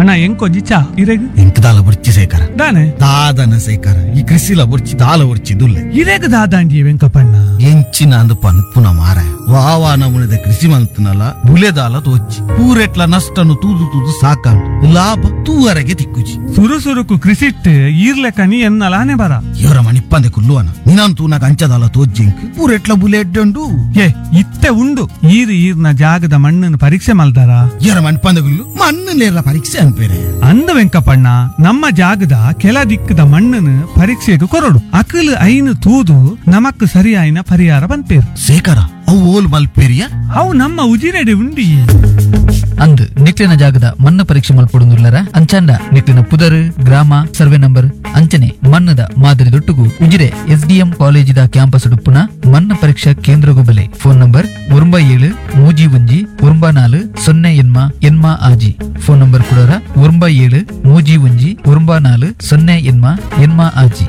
ಅಣ್ಣ ಹೆಂಗ್ ಕೊಂಚಿ ಚಾ ಇರೇಗ ಎಂಕ್ ದಾಲ ಬುರ್ಚಿ ಸೇಕರ ದಾನೆ ದಾದನ ಸೇಕರ ಈ ಕೃಷಿಲ ಬುರ್ಚಿ ದಾಲ ಬುರ್ಚಿ ದುಲ್ಲೆ ಇರೇಗ ದಾದಾಂಡಿ ವೆಂಕಪ್ಪಣ್ಣ ಎಂಚಿನ ಅಂದು ಪನ್ಪುನ ಮಾರ ವಾವಾ ನಮುನದ ಕೃಷಿ ಮಂತನಲ ಬುಲೆ ದಾಲ ತೋಚಿ ಪೂರೆಟ್ಲ ನಷ್ಟನು ತೂದು ತೂದು ಸಾಕಾಂಡು ಲಾಭ ತೂವರೆಗೆ ತಿಕ್ಕುಜಿ ಸುರು ಸುರುಕು ಕೃಷಿಟ್ ಈರ್ಲೆಕ ನೀ ಎನ್ನಲಾನೆ ಬರ ಇವರ ಮಣಿಪ್ಪಂದೆ ಕುಲ್ಲುವನ ನಿನಂತೂ ನಾಗ ಅಂಚದಾಲ ತೋಜ್ಜಿಂಕ್ ಪೂರೆಟ್ಲ ಬುಲೆ ಎಡ್ಡುಂಡು ಏ ಇತ್ತೆ ಉಂಡು ಈರ್ ಈರ್ನ ಜಾಗದ ಮಣ್ಣನ್ನು ಪರೀಕ್ಷೆ ಮಲ್ದಾರ ಇವರ ಮಣಿಪ್ಪಂದೆ ಗುಲ್ಲು ಮಣ್ಣನೇರ ಪರೀಕ್ಷೆ ಅನ್ಪೇರೆ ಅಂದ ವೆಂಕಪ್ಪಣ್ಣ ನಮ್ಮ ಜಾಗದ ಕೆಲ ದಿಕ್ಕದ ಮಣ್ಣನ್ನು ಪರೀಕ್ಷೆಗೆ ಕೊರಡು ಅಕಲ್ ಐನು ತೂದು ನಮಕ್ ಸರಿಯಾಯಿನ ಪರಿಹಾರ ಬಂತೇರು ಸೇಕರ ಅವು ಓಲ್ ಮಲ್ಪೇರಿಯ ಅವು ನಮ್ಮ ಉಜಿರೆಡೆ ಉಂಡಿ ಅಂದ್ ನಿಕ್ಲಿನ ಜಾಗದ ಮಣ್ಣು ಪರೀಕ್ಷೆ ಮಲ್ಪಡುವುದಿಲ್ಲರ ಅಂಚಾಂಡ ನಿಕ್ಲಿನ ಪುದರ್ ಗ್ರಾಮ ಸರ್ವೆ ನಂಬರ್ ಅಂಚನೆ ಮಣ್ಣದ ಮಾದರಿ ದೊಟ್ಟುಗು ಉಜಿರೆ ಎಸ್ಡಿಎಂ ಕಾಲೇಜಿದ ಕ್ಯಾಂಪಸ್ ಡುಪ್ಪುನ ಮಣ್ಣು ಪರೀಕ್ಷಾ ಕೇಂದ್ರಗು ಬೆಲೆ ಫೋನ್ ನಂಬರ್ ಒಂಬೈ ಏಳು ಮೂಜಿ ಒಂಜಿ ಒಂಬ ನಾಲು ಸೊನ್ನೆ ಎನ್ಮ ಎನ್ಮ ಆಜಿ ಫೋನ್ ನಂಬರ್ ಕೊಡೋರ ಒಂಬೈ ಏಳು ಮೂಜಿ ಒಂಜಿ ಒಂಬ ನಾಲು ಸೊನ್ನೆ ಎನ್ಮ ಎನ್ಮ ಆಜಿ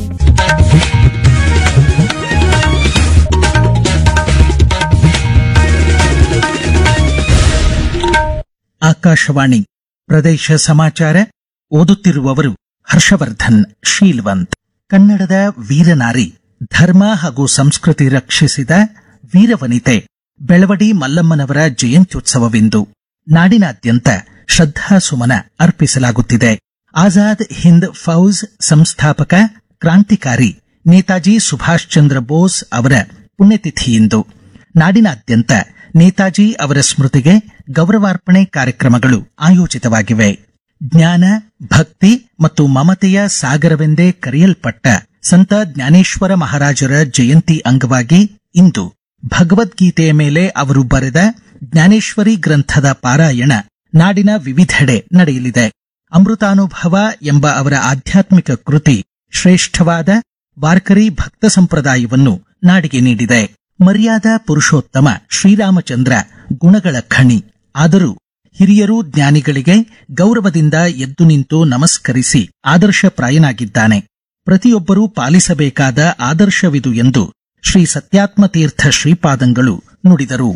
ಆಕಾಶವಾಣಿ ಪ್ರದೇಶ ಸಮಾಚಾರ ಓದುತ್ತಿರುವವರು ಹರ್ಷವರ್ಧನ್ ಶೀಲ್ವಂತ್ ಕನ್ನಡದ ವೀರನಾರಿ ಧರ್ಮ ಹಾಗೂ ಸಂಸ್ಕೃತಿ ರಕ್ಷಿಸಿದ ವೀರವನಿತೆ ಬೆಳವಡಿ ಮಲ್ಲಮ್ಮನವರ ಜಯಂತ್ಯುತ್ಸವವಿಂದು ನಾಡಿನಾದ್ಯಂತ ಶ್ರದ್ಧಾಸುಮನ ಅರ್ಪಿಸಲಾಗುತ್ತಿದೆ ಆಜಾದ್ ಹಿಂದ್ ಫೌಜ್ ಸಂಸ್ಥಾಪಕ ಕ್ರಾಂತಿಕಾರಿ ನೇತಾಜಿ ಸುಭಾಷ್ ಚಂದ್ರ ಬೋಸ್ ಅವರ ಪುಣ್ಯತಿಥಿಯಿಂದು ನಾಡಿನಾದ್ಯಂತ ನೇತಾಜಿ ಅವರ ಸ್ಮೃತಿಗೆ ಗೌರವಾರ್ಪಣೆ ಕಾರ್ಯಕ್ರಮಗಳು ಆಯೋಜಿತವಾಗಿವೆ ಜ್ಞಾನ ಭಕ್ತಿ ಮತ್ತು ಮಮತೆಯ ಸಾಗರವೆಂದೇ ಕರೆಯಲ್ಪಟ್ಟ ಸಂತ ಜ್ಞಾನೇಶ್ವರ ಮಹಾರಾಜರ ಜಯಂತಿ ಅಂಗವಾಗಿ ಇಂದು ಭಗವದ್ಗೀತೆಯ ಮೇಲೆ ಅವರು ಬರೆದ ಜ್ಞಾನೇಶ್ವರಿ ಗ್ರಂಥದ ಪಾರಾಯಣ ನಾಡಿನ ವಿವಿಧೆಡೆ ನಡೆಯಲಿದೆ ಅಮೃತಾನುಭವ ಎಂಬ ಅವರ ಆಧ್ಯಾತ್ಮಿಕ ಕೃತಿ ಶ್ರೇಷ್ಠವಾದ ವಾರ್ಕರಿ ಭಕ್ತ ಸಂಪ್ರದಾಯವನ್ನು ನಾಡಿಗೆ ನೀಡಿದೆ ಮರ್ಯಾದ ಪುರುಷೋತ್ತಮ ಶ್ರೀರಾಮಚಂದ್ರ ಗುಣಗಳ ಖಣಿ ಆದರೂ ಹಿರಿಯರು ಜ್ಞಾನಿಗಳಿಗೆ ಗೌರವದಿಂದ ಎದ್ದು ನಿಂತು ನಮಸ್ಕರಿಸಿ ಆದರ್ಶಪ್ರಾಯನಾಗಿದ್ದಾನೆ ಪ್ರತಿಯೊಬ್ಬರೂ ಪಾಲಿಸಬೇಕಾದ ಆದರ್ಶವಿದು ಎಂದು ಶ್ರೀ ಸತ್ಯಾತ್ಮತೀರ್ಥ ಶ್ರೀಪಾದಂಗಳು ನುಡಿದರು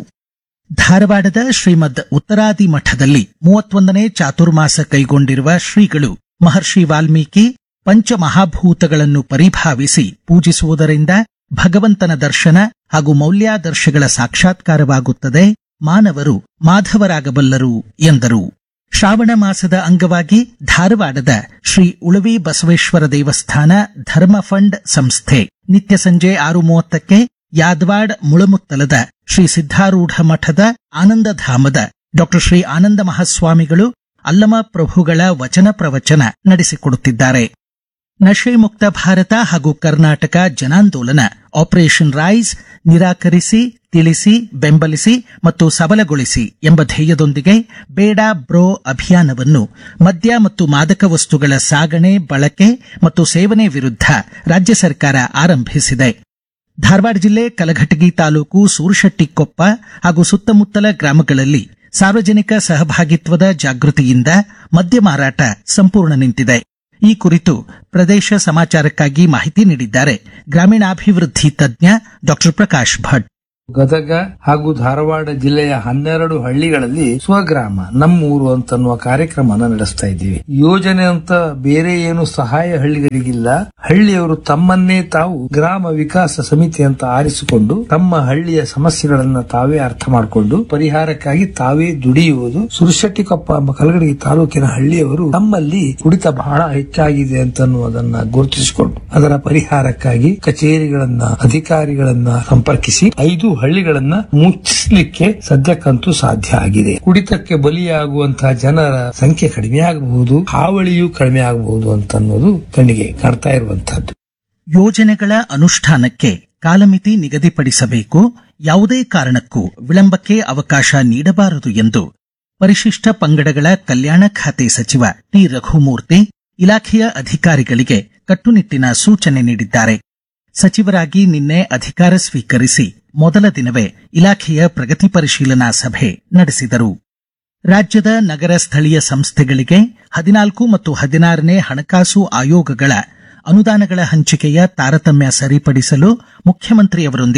ಧಾರವಾಡದ ಶ್ರೀಮದ್ ಉತ್ತರಾದಿ ಮಠದಲ್ಲಿ ಮೂವತ್ತೊಂದನೇ ಚಾತುರ್ಮಾಸ ಕೈಗೊಂಡಿರುವ ಶ್ರೀಗಳು ಮಹರ್ಷಿ ವಾಲ್ಮೀಕಿ ಪಂಚಮಹಾಭೂತಗಳನ್ನು ಪರಿಭಾವಿಸಿ ಪೂಜಿಸುವುದರಿಂದ ಭಗವಂತನ ದರ್ಶನ ಹಾಗೂ ಮೌಲ್ಯಾದರ್ಶಗಳ ಸಾಕ್ಷಾತ್ಕಾರವಾಗುತ್ತದೆ ಮಾನವರು ಮಾಧವರಾಗಬಲ್ಲರು ಎಂದರು ಶ್ರಾವಣ ಮಾಸದ ಅಂಗವಾಗಿ ಧಾರವಾಡದ ಶ್ರೀ ಉಳವಿ ಬಸವೇಶ್ವರ ದೇವಸ್ಥಾನ ಧರ್ಮ ಫಂಡ್ ಸಂಸ್ಥೆ ನಿತ್ಯ ಸಂಜೆ ಆರು ಮೂವತ್ತಕ್ಕೆ ಯಾದವಾಡ್ ಮುಳಮುತ್ತಲದ ಶ್ರೀ ಸಿದ್ಧಾರೂಢ ಮಠದ ಆನಂದಧಾಮದ ಡಾಕ್ಟರ್ ಶ್ರೀ ಆನಂದ ಮಹಾಸ್ವಾಮಿಗಳು ಅಲ್ಲಮ ಪ್ರಭುಗಳ ವಚನ ಪ್ರವಚನ ನಡೆಸಿಕೊಡುತ್ತಿದ್ದಾರೆ ನಶೆ ಮುಕ್ತ ಭಾರತ ಹಾಗೂ ಕರ್ನಾಟಕ ಜನಾಂದೋಲನ ಆಪರೇಷನ್ ರೈಸ್ ನಿರಾಕರಿಸಿ ತಿಳಿಸಿ ಬೆಂಬಲಿಸಿ ಮತ್ತು ಸಬಲಗೊಳಿಸಿ ಎಂಬ ಧ್ಯೇಯದೊಂದಿಗೆ ಬೇಡ ಬ್ರೋ ಅಭಿಯಾನವನ್ನು ಮದ್ಯ ಮತ್ತು ಮಾದಕ ವಸ್ತುಗಳ ಸಾಗಣೆ ಬಳಕೆ ಮತ್ತು ಸೇವನೆ ವಿರುದ್ಧ ರಾಜ್ಯ ಸರ್ಕಾರ ಆರಂಭಿಸಿದೆ ಧಾರವಾಡ ಜಿಲ್ಲೆ ಕಲಘಟಗಿ ತಾಲೂಕು ಸೂರಶೆಟ್ಟಿಕೊಪ್ಪ ಹಾಗೂ ಸುತ್ತಮುತ್ತಲ ಗ್ರಾಮಗಳಲ್ಲಿ ಸಾರ್ವಜನಿಕ ಸಹಭಾಗಿತ್ವದ ಜಾಗೃತಿಯಿಂದ ಮದ್ಯ ಮಾರಾಟ ಸಂಪೂರ್ಣ ನಿಂತಿದೆ ಈ ಕುರಿತು ಪ್ರದೇಶ ಸಮಾಚಾರಕ್ಕಾಗಿ ಮಾಹಿತಿ ನೀಡಿದ್ದಾರೆ ಗ್ರಾಮೀಣಾಭಿವೃದ್ಧಿ ತಜ್ಞ ಡಾಕ್ಟರ್ ಪ್ರಕಾಶ್ ಭಟ್ ಗದಗ ಹಾಗೂ ಧಾರವಾಡ ಜಿಲ್ಲೆಯ ಹನ್ನೆರಡು ಹಳ್ಳಿಗಳಲ್ಲಿ ಸ್ವಗ್ರಾಮ ನಮ್ಮೂರು ಅಂತನ್ನುವ ಕಾರ್ಯಕ್ರಮನ ನಡೆಸ್ತಾ ಇದ್ದೀವಿ ಯೋಜನೆ ಅಂತ ಬೇರೆ ಏನು ಸಹಾಯ ಹಳ್ಳಿಗಳಿಗಿಲ್ಲ ಹಳ್ಳಿಯವರು ತಮ್ಮನ್ನೇ ತಾವು ಗ್ರಾಮ ವಿಕಾಸ ಸಮಿತಿ ಅಂತ ಆರಿಸಿಕೊಂಡು ತಮ್ಮ ಹಳ್ಳಿಯ ಸಮಸ್ಯೆಗಳನ್ನ ತಾವೇ ಅರ್ಥ ಮಾಡಿಕೊಂಡು ಪರಿಹಾರಕ್ಕಾಗಿ ತಾವೇ ದುಡಿಯುವುದು ಸುರಶೆಟ್ಟಿಕೊಪ್ಪ ಎಂಬ ಕಲಗಡಗಿ ತಾಲೂಕಿನ ಹಳ್ಳಿಯವರು ತಮ್ಮಲ್ಲಿ ಕುಡಿತ ಬಹಳ ಹೆಚ್ಚಾಗಿದೆ ಅಂತನ್ನುವುದನ್ನ ಗುರುತಿಸಿಕೊಂಡು ಅದರ ಪರಿಹಾರಕ್ಕಾಗಿ ಕಚೇರಿಗಳನ್ನ ಅಧಿಕಾರಿಗಳನ್ನ ಸಂಪರ್ಕಿಸಿ ಐದು ಹಳ್ಳಿಗಳನ್ನ ಮುಚ್ಚಿಸ್ಲಿಕ್ಕೆ ಸದ್ಯಕ್ಕಂತೂ ಸಾಧ್ಯ ಆಗಿದೆ ಕುಡಿತಕ್ಕೆ ಬಲಿಯಾಗುವಂತಹ ಜನರ ಸಂಖ್ಯೆ ಕಡಿಮೆ ಆಗಬಹುದು ಹಾವಳಿಯೂ ಕಡಿಮೆ ಆಗಬಹುದು ಅಂತನ್ನೋದು ಕಣ್ಣಿಗೆ ಕಾಣ್ತಾ ಇರುವಂತಹದ್ದು ಯೋಜನೆಗಳ ಅನುಷ್ಠಾನಕ್ಕೆ ಕಾಲಮಿತಿ ನಿಗದಿಪಡಿಸಬೇಕು ಯಾವುದೇ ಕಾರಣಕ್ಕೂ ವಿಳಂಬಕ್ಕೆ ಅವಕಾಶ ನೀಡಬಾರದು ಎಂದು ಪರಿಶಿಷ್ಟ ಪಂಗಡಗಳ ಕಲ್ಯಾಣ ಖಾತೆ ಸಚಿವ ಟಿ ರಘುಮೂರ್ತಿ ಇಲಾಖೆಯ ಅಧಿಕಾರಿಗಳಿಗೆ ಕಟ್ಟುನಿಟ್ಟಿನ ಸೂಚನೆ ನೀಡಿದ್ದಾರೆ ಸಚಿವರಾಗಿ ನಿನ್ನೆ ಅಧಿಕಾರ ಸ್ವೀಕರಿಸಿ ಮೊದಲ ದಿನವೇ ಇಲಾಖೆಯ ಪ್ರಗತಿ ಪರಿಶೀಲನಾ ಸಭೆ ನಡೆಸಿದರು ರಾಜ್ಯದ ನಗರ ಸ್ಥಳೀಯ ಸಂಸ್ಥೆಗಳಿಗೆ ಹದಿನಾಲ್ಕು ಮತ್ತು ಹದಿನಾರನೇ ಹಣಕಾಸು ಆಯೋಗಗಳ ಅನುದಾನಗಳ ಹಂಚಿಕೆಯ ತಾರತಮ್ಯ ಸರಿಪಡಿಸಲು ಮುಖ್ಯಮಂತ್ರಿಯವರೊಂದಿಗೆ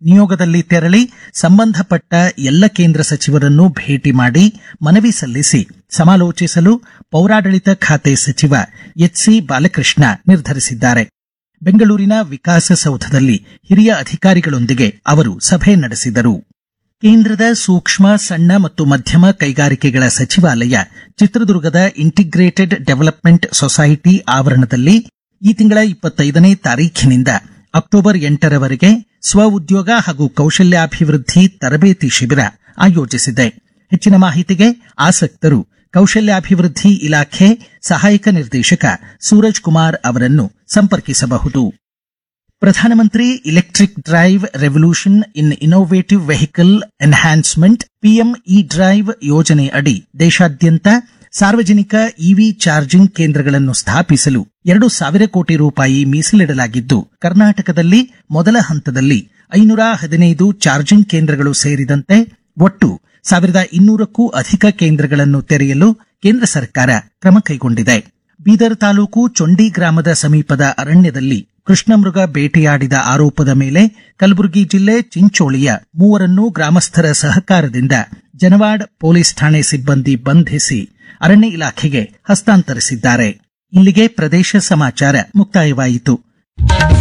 ನಿಯೋಗದಲ್ಲಿ ತೆರಳಿ ಸಂಬಂಧಪಟ್ಟ ಎಲ್ಲ ಕೇಂದ್ರ ಸಚಿವರನ್ನು ಭೇಟಿ ಮಾಡಿ ಮನವಿ ಸಲ್ಲಿಸಿ ಸಮಾಲೋಚಿಸಲು ಪೌರಾಡಳಿತ ಖಾತೆ ಸಚಿವ ಎಚ್ಸಿ ಬಾಲಕೃಷ್ಣ ನಿರ್ಧರಿಸಿದ್ದಾರೆ ಬೆಂಗಳೂರಿನ ವಿಕಾಸಸೌಧದಲ್ಲಿ ಹಿರಿಯ ಅಧಿಕಾರಿಗಳೊಂದಿಗೆ ಅವರು ಸಭೆ ನಡೆಸಿದರು ಕೇಂದ್ರದ ಸೂಕ್ಷ್ಮ ಸಣ್ಣ ಮತ್ತು ಮಧ್ಯಮ ಕೈಗಾರಿಕೆಗಳ ಸಚಿವಾಲಯ ಚಿತ್ರದುರ್ಗದ ಇಂಟಿಗ್ರೇಟೆಡ್ ಡೆವಲಪ್ಮೆಂಟ್ ಸೊಸೈಟಿ ಆವರಣದಲ್ಲಿ ಈ ತಿಂಗಳ ಇಪ್ಪತ್ತೈದನೇ ತಾರೀಖಿನಿಂದ ಅಕ್ಟೋಬರ್ ಎಂಟರವರೆಗೆ ಸ್ವ ಉದ್ಯೋಗ ಹಾಗೂ ಕೌಶಲ್ಯಾಭಿವೃದ್ಧಿ ತರಬೇತಿ ಶಿಬಿರ ಆಯೋಜಿಸಿದೆ ಹೆಚ್ಚಿನ ಮಾಹಿತಿಗೆ ಆಸಕ್ತರು ಕೌಶಲ್ಯಾಭಿವೃದ್ಧಿ ಇಲಾಖೆ ಸಹಾಯಕ ನಿರ್ದೇಶಕ ಸೂರಜ್ ಕುಮಾರ್ ಅವರನ್ನು ಸಂಪರ್ಕಿಸಬಹುದು ಪ್ರಧಾನಮಂತ್ರಿ electric drive revolution in innovative vehicle enhancement PM E drive ಯೋಜನೆ ಅಡಿ ದೇಶಾದ್ಯಂತ ಸಾರ್ವಜನಿಕ ಇವಿ ಚಾರ್ಜಿಂಗ್ ಕೇಂದ್ರಗಳನ್ನು ಸ್ಥಾಪಿಸಲು ಎರಡು ಸಾವಿರ ಕೋಟಿ ರೂಪಾಯಿ ಮೀಸಲಿಡಲಾಗಿದ್ದು ಕರ್ನಾಟಕದಲ್ಲಿ ಮೊದಲ ಹಂತದಲ್ಲಿ ಐನೂರ ಹದಿನೈದು ಚಾರ್ಜಿಂಗ್ ಕೇಂದ್ರಗಳು ಸೇರಿದಂತೆ ಒಟ್ಟು ಸಾವಿರದ ಇನ್ನೂರಕ್ಕೂ ಅಧಿಕ ಕೇಂದ್ರಗಳನ್ನು ತೆರೆಯಲು ಕೇಂದ್ರ ಸರ್ಕಾರ ಕ್ರಮ ಕೈಗೊಂಡಿದೆ ಬೀದರ್ ತಾಲೂಕು ಚೊಂಡಿ ಗ್ರಾಮದ ಸಮೀಪದ ಅರಣ್ಯದಲ್ಲಿ ಕೃಷ್ಣಮೃಗ ಬೇಟೆಯಾಡಿದ ಆರೋಪದ ಮೇಲೆ ಕಲಬುರಗಿ ಜಿಲ್ಲೆ ಚಿಂಚೋಳಿಯ ಮೂವರನ್ನು ಗ್ರಾಮಸ್ಥರ ಸಹಕಾರದಿಂದ ಜನವಾಡ್ ಪೊಲೀಸ್ ಠಾಣೆ ಸಿಬ್ಬಂದಿ ಬಂಧಿಸಿ ಅರಣ್ಯ ಇಲಾಖೆಗೆ ಹಸ್ತಾಂತರಿಸಿದ್ದಾರೆ ಇಲ್ಲಿಗೆ ಪ್ರದೇಶ ಸಮಾಚಾರ ಮುಕ್ತಾಯವಾಯಿತು